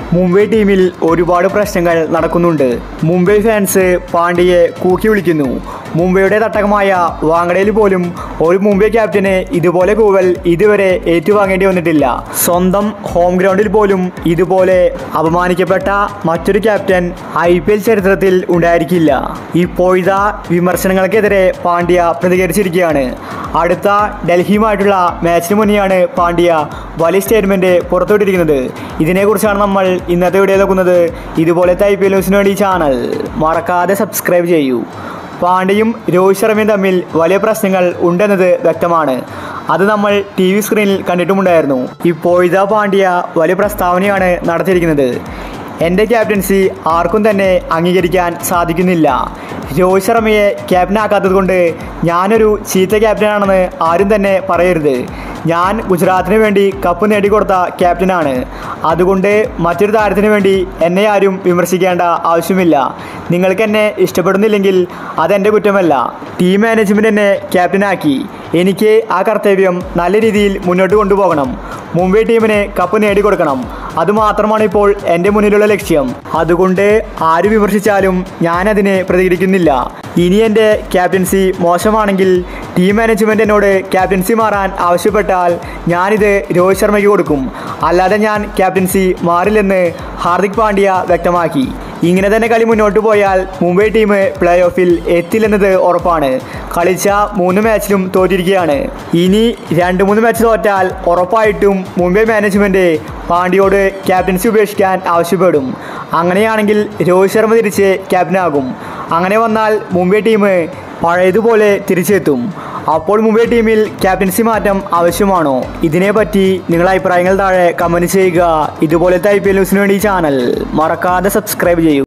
മുംബൈ ടീമിൽ ഒരുപാട് പ്രശ്നങ്ങൾ നടക്കുന്നുണ്ട് മുംബൈ ഫാൻസ് പാണ്ഡ്യയെ കൂക്കി വിളിക്കുന്നു മുംബൈയുടെ തട്ടകമായ വാങ്കഡയിൽ പോലും ഒരു മുംബൈ ക്യാപ്റ്റന് ഇതുപോലെ കൂവൽ ഇതുവരെ ഏറ്റുവാങ്ങേണ്ടി വന്നിട്ടില്ല സ്വന്തം ഹോം ഗ്രൗണ്ടിൽ പോലും ഇതുപോലെ അപമാനിക്കപ്പെട്ട മറ്റൊരു ക്യാപ്റ്റൻ ഐ പി എൽ ചരിത്രത്തിൽ ഉണ്ടായിരിക്കില്ല ഇപ്പോഴത്തെ വിമർശനങ്ങൾക്കെതിരെ പാണ്ഡ്യ പ്രതികരിച്ചിരിക്കുകയാണ് അടുത്ത ഡൽഹിയുമായിട്ടുള്ള മാച്ചിന് മുന്നെയാണ് പാണ്ഡ്യ വലിയ സ്റ്റേറ്റ്മെന്റ് പുറത്തുവിട്ടിരിക്കുന്നത് ഇതിനെക്കുറിച്ചാണ് നമ്മൾ ഇന്നത്തെ വീഡിയോ നോക്കുന്നത് ഇതുപോലത്തെ ഐ പി എൽ ന്യൂസിന് വേണ്ടി ഈ ചാനൽ മറക്കാതെ സബ്സ്ക്രൈബ് ചെയ്യൂ പാണ്ഡ്യയും രോഹിത് ശർമ്മയും തമ്മിൽ വലിയ പ്രശ്നങ്ങൾ ഉണ്ടെന്നത് വ്യക്തമാണ് അത് നമ്മൾ ടി വി സ്ക്രീനിൽ കണ്ടിട്ടുമുണ്ടായിരുന്നു ഇപ്പോഴത്തെ പാണ്ഡ്യ വലിയ പ്രസ്താവനയാണ് നടത്തിയിരിക്കുന്നത് എൻ്റെ ക്യാപ്റ്റൻസി ആർക്കും തന്നെ അംഗീകരിക്കാൻ സാധിക്കുന്നില്ല രോഹിത് ശർമ്മയെ ക്യാപ്റ്റനാക്കാത്തത് കൊണ്ട് ഞാനൊരു ചീത്ത ക്യാപ്റ്റനാണെന്ന് ആരും തന്നെ പറയരുത് ഞാൻ ഗുജറാത്തിന് വേണ്ടി കപ്പ് നേടിക്കൊടുത്ത ക്യാപ്റ്റനാണ് അതുകൊണ്ട് മറ്റൊരു താരത്തിന് വേണ്ടി എന്നെ ആരും വിമർശിക്കേണ്ട ആവശ്യമില്ല നിങ്ങൾക്ക് എന്നെ ഇഷ്ടപ്പെടുന്നില്ലെങ്കിൽ അതെൻ്റെ കുറ്റമല്ല ടീം മാനേജ്മെൻറ്റ് എന്നെ ക്യാപ്റ്റനാക്കി എനിക്ക് ആ കർത്തവ്യം നല്ല രീതിയിൽ മുന്നോട്ട് കൊണ്ടുപോകണം മുംബൈ ടീമിന് കപ്പ് നേടിക്കൊടുക്കണം അതുമാത്രമാണ് ഇപ്പോൾ എൻ്റെ മുന്നിലുള്ള ലക്ഷ്യം അതുകൊണ്ട് ആര് വിമർശിച്ചാലും ഞാനതിനെ പ്രതികരിക്കുന്നില്ല ഇനി എൻ്റെ ക്യാപ്റ്റൻസി മോശമാണെങ്കിൽ ടീം മാനേജ്മെൻറ്റ് എന്നോട് ക്യാപ്റ്റൻസി മാറാൻ ആവശ്യപ്പെട്ടാൽ ഞാനിത് രോഹിത് ശർമ്മയ്ക്ക് കൊടുക്കും അല്ലാതെ ഞാൻ ക്യാപ്റ്റൻസി മാറില്ലെന്ന് ഹാർദിക് പാണ്ഡ്യ വ്യക്തമാക്കി ഇങ്ങനെ തന്നെ കളി മുന്നോട്ട് പോയാൽ മുംബൈ ടീം പ്ലേ ഓഫിൽ എത്തില്ലെന്നത് ഉറപ്പാണ് കളിച്ച മൂന്ന് മാച്ചിലും തോറ്റിരിക്കുകയാണ് ഇനി രണ്ട് മൂന്ന് മാച്ച് തോറ്റാൽ ഉറപ്പായിട്ടും മുംബൈ മാനേജ്മെൻറ്റ് പാണ്ഡ്യയോട് ക്യാപ്റ്റൻസി ഉപേക്ഷിക്കാൻ ആവശ്യപ്പെടും അങ്ങനെയാണെങ്കിൽ രോഹിത് ശർമ്മ തിരിച്ച് ക്യാപ്റ്റനാകും അങ്ങനെ വന്നാൽ മുംബൈ ടീം പഴയതുപോലെ തിരിച്ചെത്തും അപ്പോൾ മുംബൈ ടീമിൽ ക്യാപ്റ്റൻസി മാറ്റം ആവശ്യമാണോ ഇതിനെപ്പറ്റി നിങ്ങളുടെ അഭിപ്രായങ്ങൾ താഴെ കമൻറ്റ് ചെയ്യുക ഇതുപോലത്തെ ഐ പി എൽ ന്യൂസിന് വേണ്ടി ഈ ചാനൽ മറക്കാതെ സബ്സ്ക്രൈബ് ചെയ്യൂ